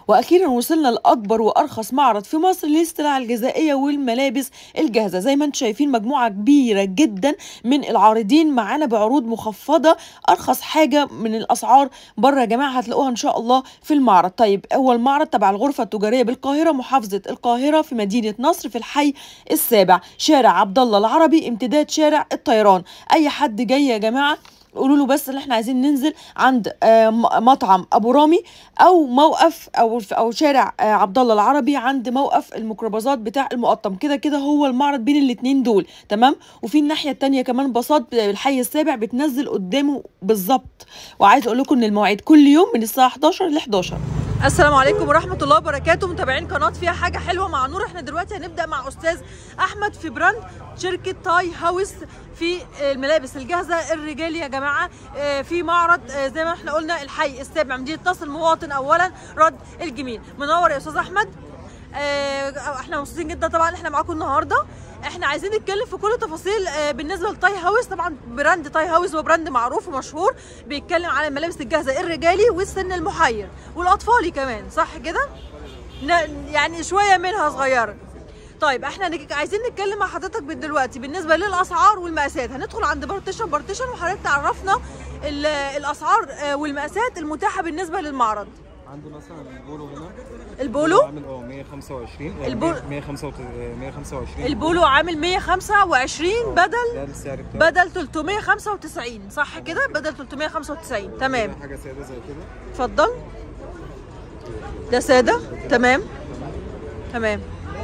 واخيرا وصلنا لاكبر وارخص معرض في مصر للسلع الغذائيه والملابس الجاهزه زي ما انتم شايفين مجموعه كبيره جدا من العارضين معانا بعروض مخفضه ارخص حاجه من الاسعار بره يا جماعه هتلاقوها ان شاء الله في المعرض طيب هو المعرض تبع الغرفه التجاريه بالقاهره محافظه القاهره في مدينه نصر في الحي السابع شارع عبد الله العربي امتداد شارع الطيران اي حد جاي يا جماعه قولوا له بس ان احنا عايزين ننزل عند آه، م- مطعم ابو رامي او موقف او او شارع آه، عبد الله العربي عند موقف الميكروباصات بتاع المقطم كده كده هو المعرض بين الاتنين دول تمام وفي الناحيه التانية كمان باصات الحي السابع بتنزل قدامه بالظبط وعايز اقول لكم ان المواعيد كل يوم من الساعه 11 ل 11 السلام عليكم ورحمه الله وبركاته متابعين قناه فيها حاجه حلوه مع نور احنا دلوقتي هنبدا مع استاذ احمد في براند شركه تاي هاوس في الملابس الجاهزه الرجالي يا جماعه آه، في معرض آه، زي ما احنا قلنا الحي السابع مدينه نصر المواطن اولا رد الجميل منور يا استاذ احمد آه، احنا مبسوطين جدا طبعا احنا معاكم النهارده احنا عايزين نتكلم في كل تفاصيل آه، بالنسبه لتاي هاوس طبعا براند تاي هاوس هو براند معروف ومشهور بيتكلم على الملابس الجاهزه الرجالي والسن المحير والاطفالي كمان صح كده ن- يعني شويه منها صغيره طيب احنا نك- عايزين نتكلم مع حضرتك من دلوقتي بالنسبه للاسعار والمقاسات هندخل عند بارتيشن بارتيشن وحضرتك تعرفنا ال- الاسعار آه، والمقاسات المتاحه بالنسبه للمعرض عنده مثلا البولو هنا البولو عامل اه 125 البول- 125 البولو عامل 125 بدل ده السعر بتاعه بدل 395 صح كده بدل 395 تمام ده حاجه ساده زي كده اتفضل ده ساده تمام تمام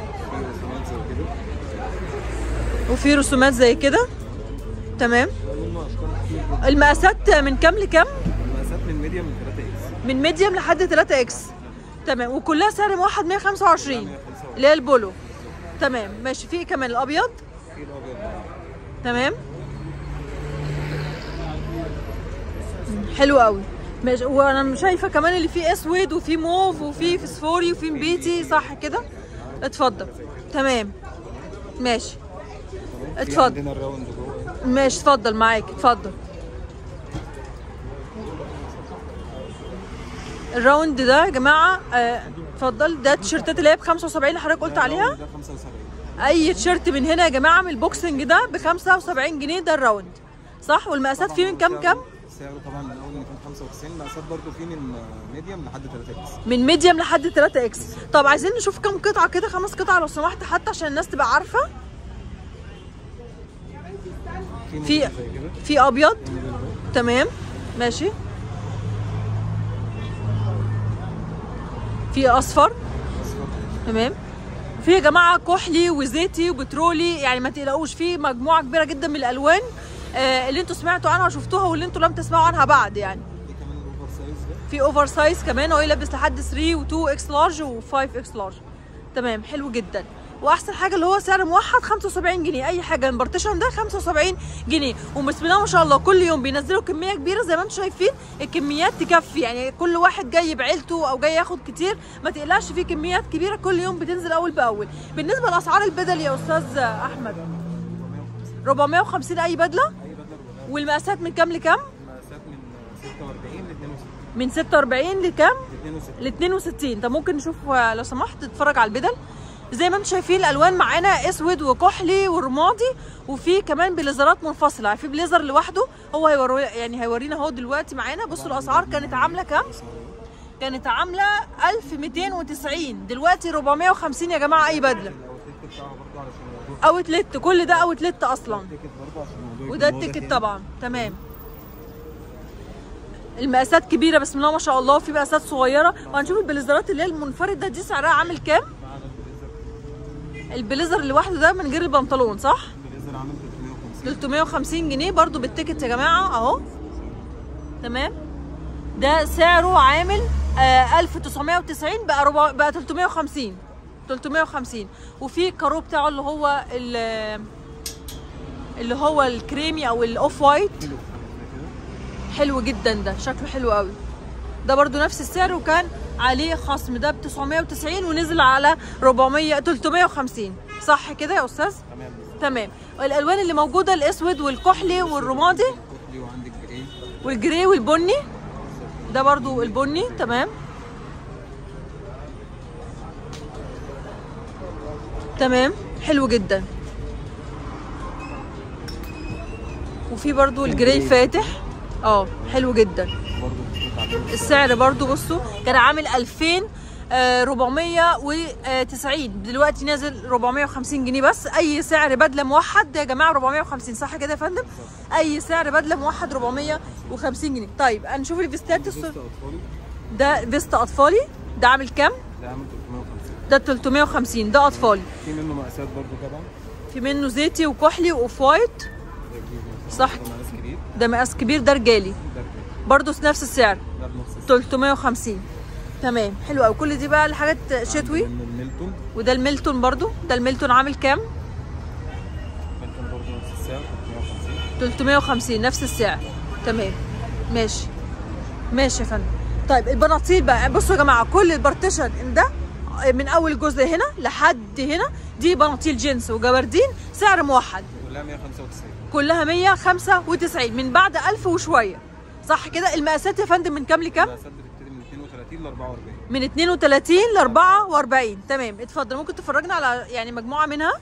في رسومات زي كده وفي رسومات زي كده تمام ده منه اشكال كتير جدا المقاسات من كام لكام المقاسات من ميديوم ل 3 اكس من ميديوم لحد 3 اكس تمام وكلها سعر واحد 125 اللي هي البولو تمام ماشي في إيه كمان الابيض في الابيض تمام حلو قوي ماشي وانا شايفه كمان اللي فيه اسود وفيه موف وفيه فسفوري وفيه بيتي صح كده اتفضل تمام ماشي في اتفضل عندنا الراوند جوه ماشي اتفضل معاك اتفضل الراوند ده يا جماعه آه، اتفضل ده التيشيرتات اللي هي ب 75 اللي حضرتك قلت عليها ده 75 اي تيشيرت من هنا يا جماعه من البوكسنج ده ب 75 جنيه ده الراوند صح والمقاسات فيه من كام سعره- كام سعره طبعا من اول 295 مقاسات برضه فيه من ميديوم لحد 3 اكس من ميديوم لحد 3 اكس طب عايزين نشوف كام قطعه كده خمس قطع لو سمحت حتى عشان الناس تبقى عارفه في في موديل زي كده في ابيض الموديل ده تمام ماشي في اصفر اصفر تمام في يا جماعه كحلي وزيتي وبترولي يعني ما تقلقوش في مجموعه كبيره جدا من الالوان آه اللي انتوا سمعتوا عنها وشفتوها واللي انتوا لم تسمعوا عنها بعد يعني في كمان الاوفر سايز ده في اوفر سايز كمان هو يلبس لحد 3 و2 اكس لارج و5 اكس لارج تمام حلو جدا واحسن حاجه اللي هو سعر موحد 75 جنيه اي حاجه من بارتيشن ده 75 جنيه وبسم الله ما شاء الله كل يوم بينزلوا كميه كبيره زي ما انتم شايفين الكميات تكفي يعني كل واحد جاي بعيلته او جاي ياخد كتير ما تقلقش في كميات كبيره كل يوم بتنزل اول باول بالنسبه لاسعار البدل يا استاذ احمد 450 اي بدله اي بدله 400 والمقاسات من كام لكام المقاسات من 46 ل 62 من 46 لكام ل 62 ل 62 طب ممكن نشوف آه، لو سمحت تتفرج على البدل زي ما انتم شايفين الالوان معانا اسود وكحلي ورمادي وفي كمان بليزرات منفصله في بليزر لوحده هو هيورو يعني هيورينا اهو دلوقتي معانا بصوا الاسعار كانت عامله كام كانت عامله 1290 دلوقتي 450 يا جماعه اي بدله الاوتلت بتاعها برضه علشان الموضوع اوتلت كل ده اوتلت اصلا التيكت برضه عشان الموضوع وده يكون واضح التيكت يعني. طبعا تمام المقاسات كبيره بسم الله ما شاء الله في مقاسات صغيره وهنشوف البليزرات اللي هي المنفرده دي سعرها عامل كام معانا البليزر البليزر اللي لوحده ده من غير البنطلون صح البليزر عامل 350 350 جنيه برضو بالتيكت يا جماعه اهو تمام ده سعره عامل آه 1990 بقى ربع بقى 350 350 وفي الكارو بتاعه اللي هو ال- اللي هو الكريمي او الاوف وايت كيلو حلو جدا ده شكله حلو قوي ده برضو نفس السعر وكان عليه خصم ده ب 990 ونزل على 400 350 صح كده يا استاذ تمام تمام الالوان اللي موجوده الاسود والكحلي والرمادي كحلي وعندك جري والجري والبني ده برضو البني تمام تمام حلو جدا وفي برضو الجراي فاتح اه حلو جدا برضه بتفوت عليه السعر برضو بصوا كان عامل 2490 دلوقتي نازل 450 جنيه بس اي سعر بدله موحد يا جماعه 450 صح كده يا فندم اي سعر بدله موحد 450 جنيه طيب هنشوف الفيستات فيست الص- اطفالي ده فيستا اطفالي ده عامل كام ده عامل 350 ده 350 ده اطفالي في منه مقاسات برضه طبعا في منه زيتي وكحلي واوف وايت ده كبير مثلاً. صح. ده مقاس كبير ده مقاس كبير ده رجالي ده كبير برضه نفس السعر ده بنفس السعر 350 تمام حلو قوي كل دي بقى الحاجات شتوي من الميلتون وده الميلتون برضو ده الميلتون عامل كام ميلتون برضه نفس السعر 350 350 نفس السعر تمام ماشي ماشي يا فندم طيب البناطيل بقى بصوا يا جماعه كل البارتيشن ده من اول جزء هنا لحد هنا دي بناطيل جينز وجبردين سعر موحد كلها 195 كلها 195 من بعد 1000 وشويه صح كده المقاسات يا فندم من كام لكام المقاسات بتبتدي من 32 ل 44 من 32 ل 44 تمام اتفضل ممكن تفرجنا على يعني مجموعه منها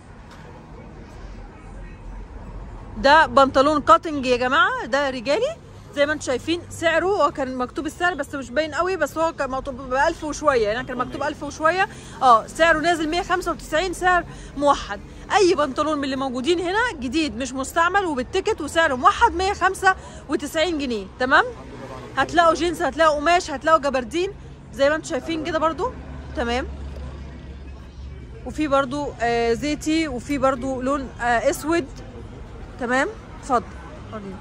ده بنطلون كاتنج يا جماعه ده رجالي زي ما انتم شايفين سعره هو كان مكتوب السعر بس مش باين قوي بس هو كان مكتوب ب 1000 وشويه يعني كان مكتوب 1000 وشويه اه سعره نازل 195 سعر موحد اي بنطلون من اللي موجودين هنا جديد مش مستعمل وبالتيكت وسعره موحد 195 جنيه تمام هتلاقوا جينز هتلاقوا قماش هتلاقوا جبردين زي ما انتم شايفين كده برضو تمام وفي برضو آه زيتي وفي برضو لون آه اسود تمام اتفضل وريني.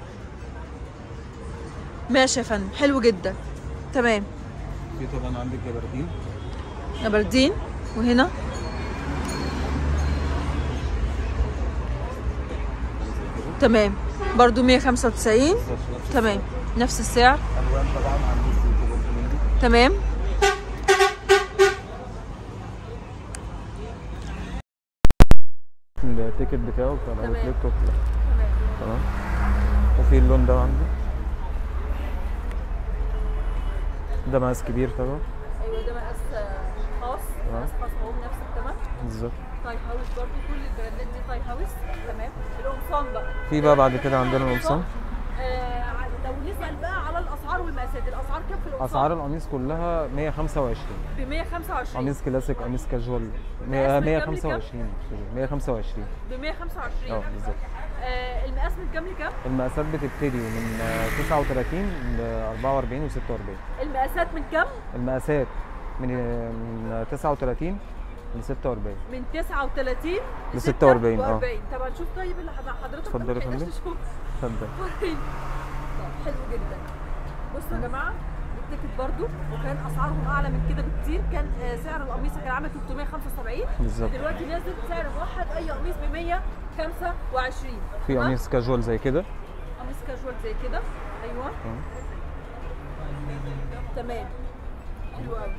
ماشي يا فندم حلو جدا تمام في طبعا عندك جبردين جبردين وهنا تمام برضو 195 تمام نفس السعر الوان طبعا عندك زيتي برضه منه تمام التيكت بتاعه بتاع تمام. الاوتلت وبتاع. تمام وفي اللون ده عندي ده مقاس كبير طبعا ايوه ده مقاس خاص مقاس خاص اهو نفس الثمن بالظبط تاي هاوس برضو كل البراندات دي تاي هاوس تمام القمصان بقى في بقى بعد كده عندنا القمصان آه لو نسال بقى على الاسعار والمقاسات الاسعار كام في القمصان اسعار القميص كلها 125 ب 125 قميص كلاسيك قميص كاجوال مقاس من كام 125 125 ب 125 اه بالظبط آه المقاس من كام لكام المقاسات بتبتدي من آه، 39 ل 44 و 46 المقاسات من كام المقاسات من من 39 ل 46 من 39 ل 46 اه. طب هنشوف طيب اللي مع حضرتك اتفضل يا ما لحقناش فندم. نشوف. اتفضل وريني. طب حلو جدا بصوا يا جماعه التيكت برضو وكان اسعارهم اعلى من كده بكتير كان آه، سعر القميص كان عامل 375 بالظبط دلوقتي نازل سعر موحد اي قميص ب 125 في تمام؟ قميص كاجوال زي كده قميص كاجوال زي كده ايوه اه. تمام حلو قوي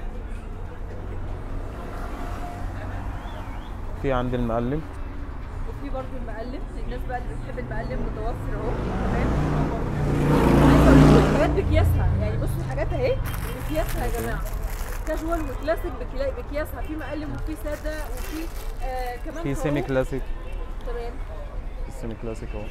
في عندي المقلم وفي برضو المقلم الناس بقى اللي بتحب المقلم متوفر اهو تمام عايزه اقول لكم الحاجات بكياسها يعني بصوا الحاجات اهي بكياسها يا جماعه كاجوال وكلاسيك بكلا- بكياسها في مقلم وفي ساده وفي آه كمان في كارو. سيمي كلاسيك تمام السيمي كلاسيك اهو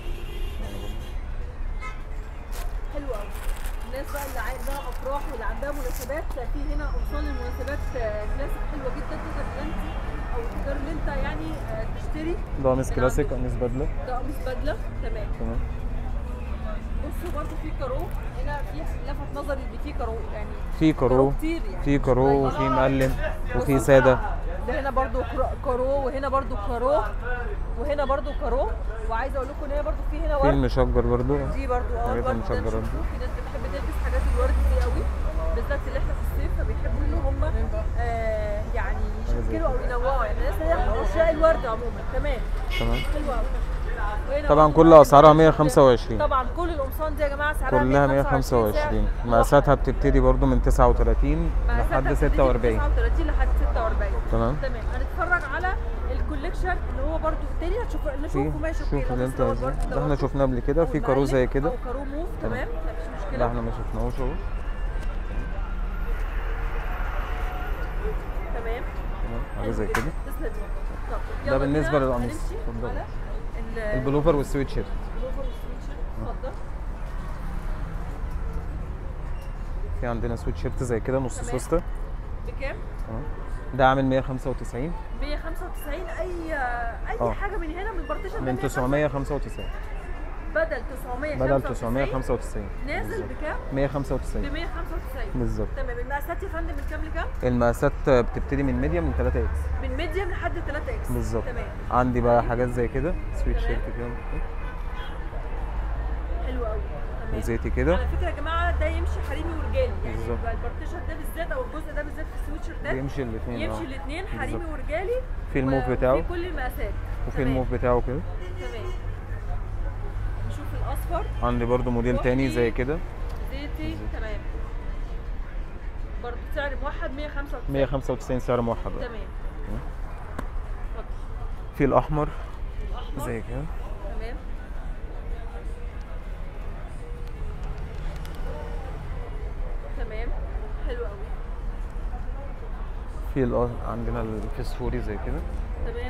حلو قوي الناس بقى اللي عندها افراح واللي عندها مناسبات في هنا قمصان المناسبات آه، كلاسيك حلوه جدا تقدر ان انت او تقدر ان انت يعني آه، تشتري ده قميص من كلاسيك عنده. قميص بدله ده قميص بدله تمام تمام بصوا برضو في كارو هنا في لفت نظري ان في كارو يعني في كارو كتير يعني في كارو وفي مقلم وفي ساده ده هنا برضو كرو- كارو وهنا برضو كارو وهنا برضو كارو وعايزه اقول لكم ان هي برضو في هنا في ورد المشجر برضو دي برضو اه حاجات الورد ده المشجرة دي. نشوفه في ناس بتحب تلبس حاجات الورد دي قوي بالذات اللي احنا في الصيف فبيحبوا ان هم آه يعني يشكلوا او ينوعوا يعني الناس اللي هي من عشاق الورد عموما تمام تمام حلو قوي وهنا طبعا برضو كل الورد اسعارها ده 125 طبعا كل القمصان دي يا جماعه سعرها كلها 125 سعر 125 مقاساتها بتبتدي برضو من 39 مقاساتها لحد بتبتدي من 46 39 لحد 46 تمام تمام هنتفرج على الكوليكشن اللي هو برضو التاني هتشوف في نشوفه ماشي شوف اوكي اللي القميص انت دوت عايزاه برضو ده احنا دوت. شفناه قبل كده أو في كارو المقلب زي كده او كارو موف تمام مفيش مشكله ده احنا ما شفناهوش اهو تمام تمام حاجه زي كده تسلم طب ده يلا بالنسبة بينا للقميص. هنمشي اتفضلي. على ال- البلوفر والسويت شيرت البلوفر والسويتشيرت اتفضل في عندنا سويت شيرت زي كده نص تمام. سوسته بكام؟ تمام. ده عامل 195 195 اي اي اه. حاجه من هنا من البارتيشن ده من 195. 995 بدل 995 بدل 995 نازل بالظبط. بكام؟ ب 195 195 بالظبط تمام المقاسات يا فندم من كام لكام؟ المقاسات بتبتدي من ميديم من 3 اكس من ميديوم لحد 3 اكس بالظبط تمام عندي بقى حاجات زي كده سويت تمام. شيرت كده حلو قوي تمام وزيتي كده على فكره يا جماعه ده يمشي حريمي ورجالي يعني بالظبط. يبقى البارتيشن ده بالذات او الجزء ده بالذات في السويتشر ده بيمشي الاثنين يمشي الاثنين حريمي بالظبط. ورجالي في الموف و- بتاعه. وفي كل المقاسات وفي تمام. الموف بتاعه كده تمام نشوف الاصفر عندي برضو موديل تاني زي وفي- كده زيتي تمام برضه سعر موحد 195 195 سعر موحد بقى. تمام اتفضل في الاحمر الاحمر زي كده تمام تمام حلو قوي في الأ- عندنا الفسفوري زي كده تمام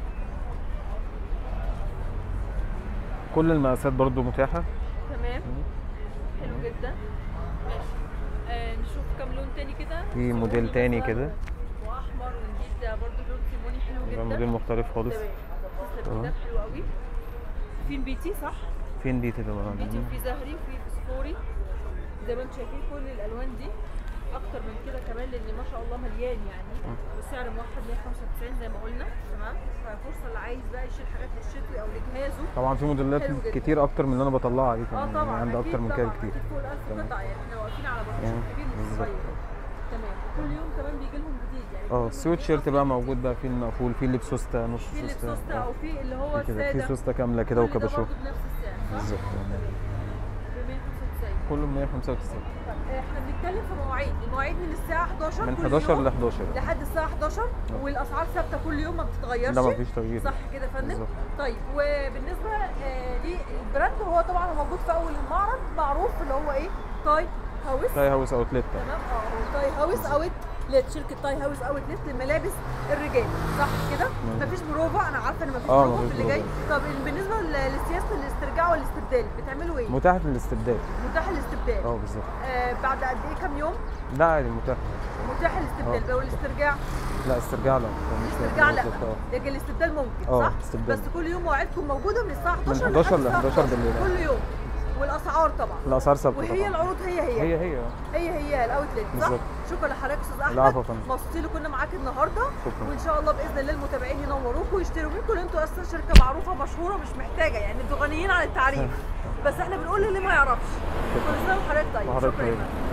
كل المقاسات برضو متاحة تمام حلو جدا ماشي آه نشوف كام لون تاني كده في موديل سيموني تاني مثلاً كده. واحمر ونجيب ده برضه لون سيموني حلو ده جدا موديل مختلف خالص تمام تسلم تمام. ده حلو قوي في بي صح؟ فين دي كده بقى بيتي وفي زهري وفي فسفوري زي ما انتم شايفين كل الالوان دي اكتر من كده كمان لان ما شاء الله مليان يعني والسعر موحد 195 زي ما قلنا تمام ففرصه اللي عايز بقى يشيل حاجات للشتوي او لجهازه طبعا في موديلات حلو جدا. كتير اكتر من اللي انا بطلعها دي اه كمان طبعا يعني عندي أكيد اكتر من كده طبعاً، كتير اكيد فوق ال 1000 تمام. قطعه يعني احنا واقفين على بارتيشن يعني كبير مش بالظبط. صغير تمام وكل يوم كمان بيجي لهم جديد يعني اه كل السويت يوم شيرت بقى موجود بقى في المقفول في اللي بسوسته نص في اللي سوسته بسوسته آه، او في اللي هو في كده في الساده سوسته كامله كده كل ده وكباشوف برضه بنفس السعر صح؟ بالظبط تمام ب 195 كله 195 طب احنا بنتكلم في مواعيد المواعيد من الساعه 11 من كل 11 يوم ل 11 لحد الساعه 11 والاسعار ثابته كل يوم ما بتتغيرش ده مفيش تغيير صح كده يا فندم بالظبط. طيب وبالنسبه آه للبراند هو طبعا موجود في اول المعرض معروف اللي هو ايه تاي هاوس تاي هاوس اوتلت تمام اه هو تاي هاوس اوت ليت شركه تاي هاوس اوت ليت للملابس الرجال صح كده مم. مفيش بروفا انا عارفه ان مفيش اه، بروفا مفيش في اللي جاي بروفا. طب بالنسبه ل- لسياسه الاسترجاع والاستبدال بتعملوا ايه متاح للاستبدال متاح الاستبدال اه بالظبط آه بعد قد ايه كام يوم ده عادي متاح متاح الاستبدال اه. بقى والاسترجاع لا استرجاع لا هو مش الاسترجاع لا بالظبط، اه. لكن الاستبدال ممكن اه، صح استبدال. بس كل يوم مواعيدكم موجوده من الساعه 11 من 11 لحد ل الساعة 11 بالليل. كل يوم والاسعار طبعا الاسعار ثابته وهي طبعا العروض هي هي هي هي اه. هي هي الاوتلت صح بالظبط. شكرا لحضرتك يا استاذ العفو يا احمد فندم. مبسوطين اللي كنا معاك النهارده شكرا. وان شاء الله باذن الله المتابعين ينوروكم ويشتروا منكم لان انتوا اصلا شركه معروفه مشهوره مش محتاجه يعني انتوا غنيين عن التعريف بس احنا بنقول للي ما يعرفش كل سنه وحضرتك طيب وحضرتك شكرا طيب. يا فندم.